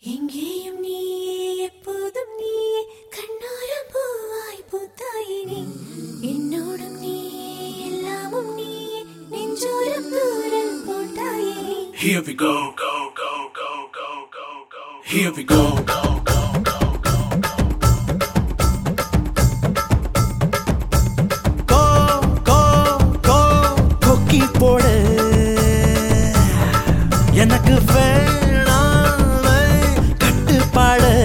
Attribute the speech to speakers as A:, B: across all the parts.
A: எங்கேயும் நீயே எப்போதும் நீயே கண்ணார பூவாய் பூத்தாயே நீ என்னோடும் நீயே எல்லாமும் நீயே நெஞ்சோரம் தூரம் போட்டாயே நீ
B: Here we go, go, go, go, go, go, go. Here we go, go, go, go, go, go.
C: கோ கோ கோ கொக்கி போடு எனக்கு வேணாமே கட்டுப்பாடு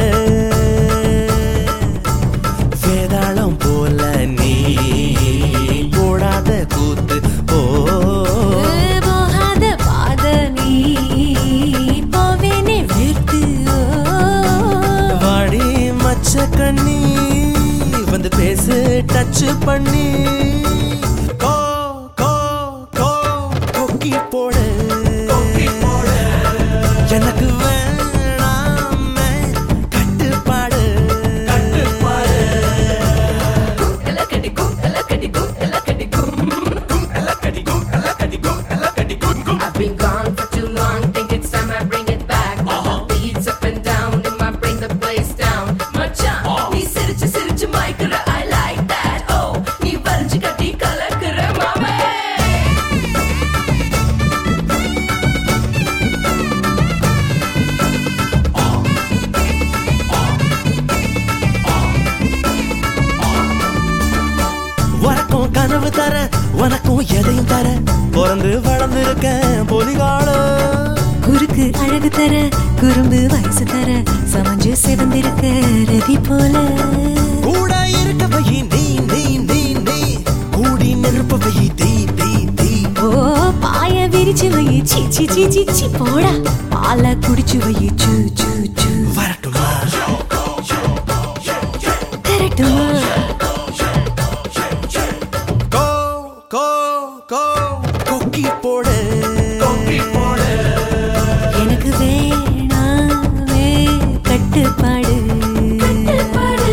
C: வேதாளம் போல நீ போடாத கூத்து போ
A: போகாத பாத நீ போவேனே வெறுத்து
C: வாடி மச்ச கண்ணி வந்து பேசு டச் பண்ணி கோ கோ கோ கொக்கி போடு எனக்கு வேணாமே கட்டுப்பாடு கட்டுப்பாடு
D: I've been gone for too long, think it's time I bring it back. Uh-huh. The beats up and down, then I bring the place down. மச்சான், நீ சிரிச்சு சிரிச்சு மயக்குற, I like that. Oh, நீ வரைஞ்சு கட்டி கலக்குற, மாமே.
C: உனக்கும் கனவு தர உனக்கும் எதையும் தர பிறந்து வளர்ந்துருக்கேன் பொலிகாலம்
A: குறுக்கு அழகு தர குறும்பு வயசு தர சமஞ்சு சிவந்திருக்க ரதி போல
C: கூட இருக்க வை நீ நீ நீ நீ கூடி நெருப்ப வை தீ தீ தீ
A: ஓ பாய விரிச்சு வை சி சி சி சி சி போடா பால குடிச்சு வை சூ சூ சூ
C: வரட்டுமா
A: கரெக்டுமா
C: கோ கோ கோ கொக்கி போடு கொக்கி போடு
A: எனக்கு வேணாமே கட்டுப்பாடு கட்டுப்பாடு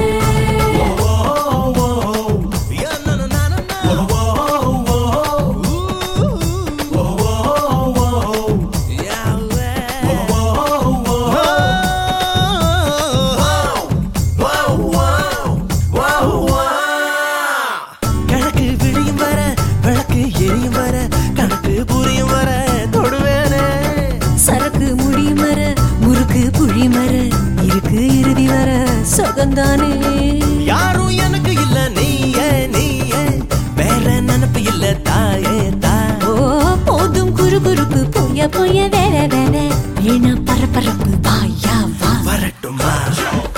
C: கிழக்கு விழியும் வர விளக்கு எரியும் வர கணக்கு புரியும் வர தொடுவேனே
A: சரக்கு முடி மர முறுக்கு புழி மர இருக்கு இறுதி வர சுகந்தானே
C: யாரும் எனக்கு இல்ல நீயே நீயே வேற நினப்பு இல்ல தாயே தா
A: ஓ போதும் குறு குறுப்பு பொய்ய பொய்ய வேற வேற வேணா பரபரப்பு வாயா வா
C: வரட்டுமா